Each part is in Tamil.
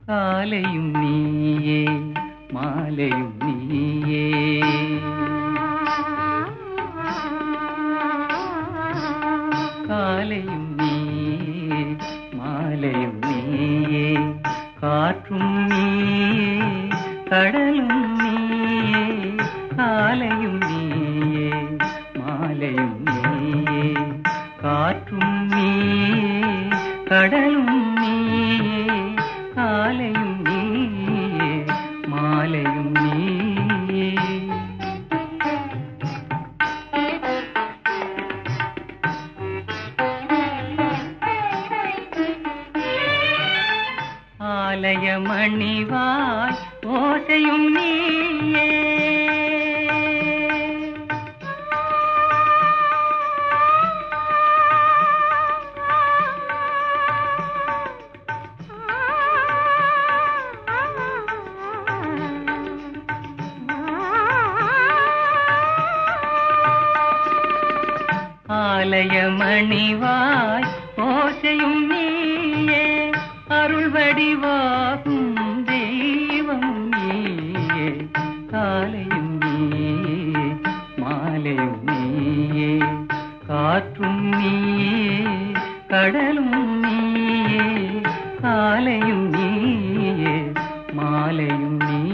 காலையும் நீயே மாலையும் நீயே காலையும் நீயே மாலையும் நீயே காற்றும் நீயே கடலும் நீயே காலையும் நீயே மாலையும் நீயே காற்றும் நீயே கடலும் நீயே காலையும் நீயே மாலையும் நீயே ஆலய மணிவாய் ஓசையும் நீயே ஆலய மணிவாய் ஓசையும் நீயே அருள் வடிவாகும் தெய்வம் நீயே காலையும் நீயே மாலையும் நீயே காற்றும் நீயே கடலும் நீயே காலையும் நீயே மாலையும் நீயே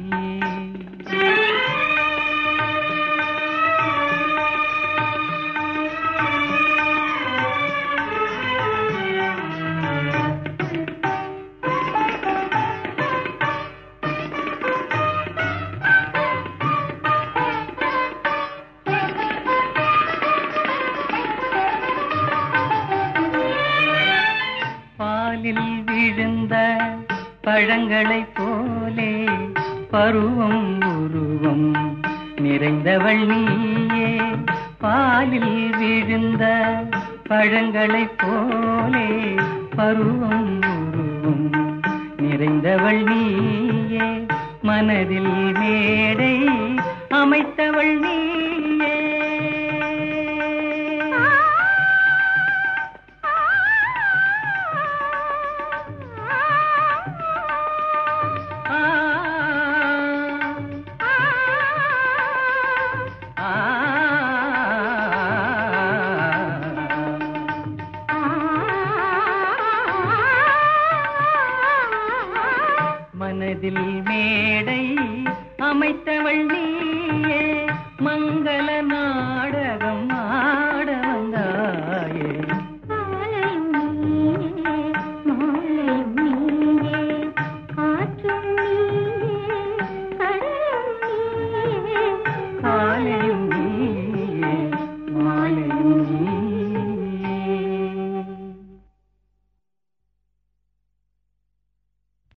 பாலில் விழுந்த பழங்களைப் போலே பருவம் உருவம் நிறைந்தவள் நீயே பாலில் விழுந்த பழங்களைப் போலே பருவம் உருவம் நிறைந்தவள் நீயே மனதில் மேடை அமைத்தவள் நீயே ஆ ஆ மனதில் மேடை அமைத்தவள் நீயே மங்கள நாடக